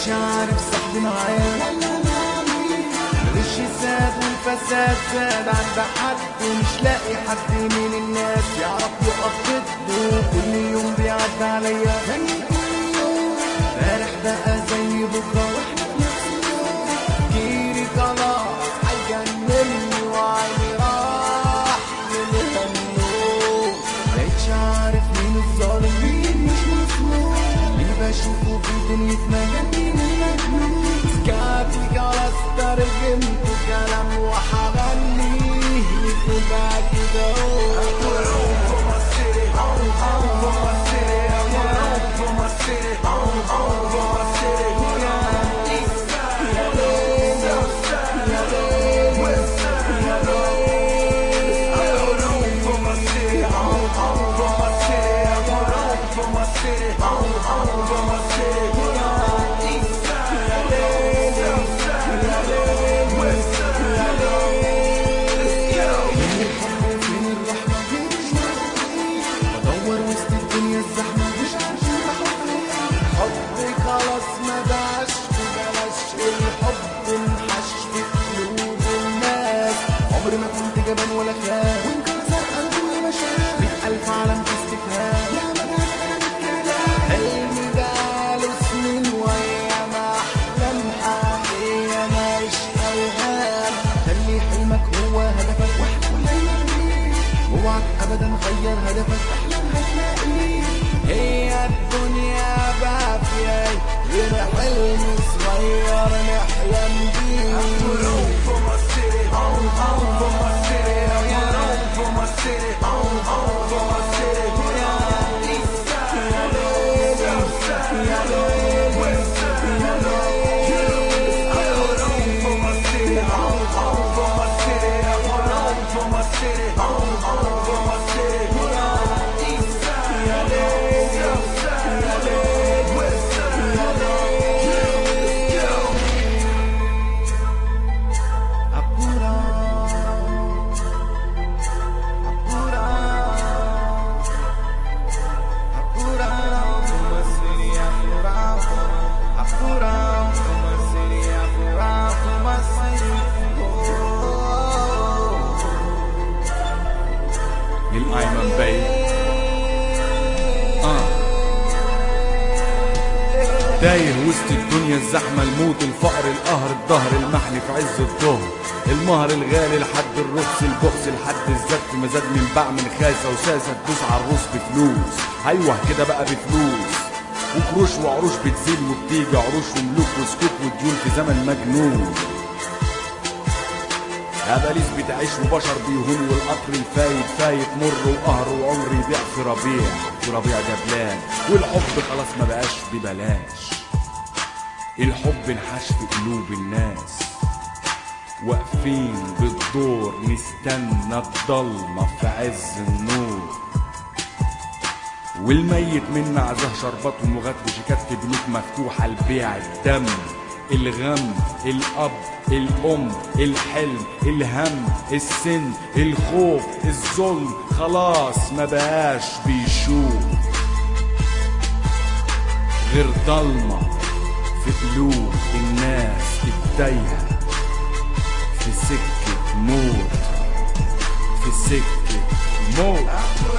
مبقتش عارف صاحبي معايا الغش زاد والفساد زاد عند حد ومش لاقي حد من الناس يعرف يقف ضده كل يوم بيعدي عليا امبارح بقى زي بكره واحنا في نفس اليوم تفكيري خلاص هيجنني وعيني راح من النوم مبقتش عارف مين الظالم مين مش مظلوم اللي بشوفه في دنيتنا جنين المجنون سكاتي خلاص ترجمت كلام وحغنيه يكون بقى كده فين الرحمة فين الشوق بدور وسط الدنيا الزحمة مش عارفين راحوا فين حبك خلاص ما بقاش ببلاش الحب انحش في قلوب الناس عمري ما كنت جبان ولا خاف وانت زرقا قلبي ما شاف مية ألف علم في استفهام يا ما حلمي بقاله سنين ويا ما أحلام حقيقية مش أوهام خلي حلمك هو هدفك واحلم دايما بيه اوعك أبدا غير هدفك احلم هتلاقيه هي الدنيا بافية غير حلم صغير نحلم بيه Apura, apura, apura, uma seria apura, apura, uma seria apura, uma للايمن بي اه تايه وسط الدنيا الزحمة الموت الفقر القهر الظهر المحني في عز الظهر المهر الغالي لحد الرخص البخس لحد الزفت مزاد من باع من خاسة وساسة تدوس على الروس بفلوس ايوه كده بقى بفلوس وقروش وعروش بتزيد وبتيجي عروش وملوك وسكوت وديون في زمن مجنون أباليس بتعيش وبشر بيهون والقطر الفايت فايت مر وقهر وعمر يضيع في ربيع في ربيع جبلان والحب خلاص ما بقاش ببلاش الحب انحاش في قلوب الناس واقفين بالدور نستنى الضلمة في عز النور والميت منا عزاه شربات ومغات وشيكات في بنوك مفتوحة لبيع الدم الغم الأب الأم الحلم الهم السن الخوف الظلم خلاص ما بقاش بيشوف غير ضلمة في قلوب الناس التايهة في سكة موت في سكة موت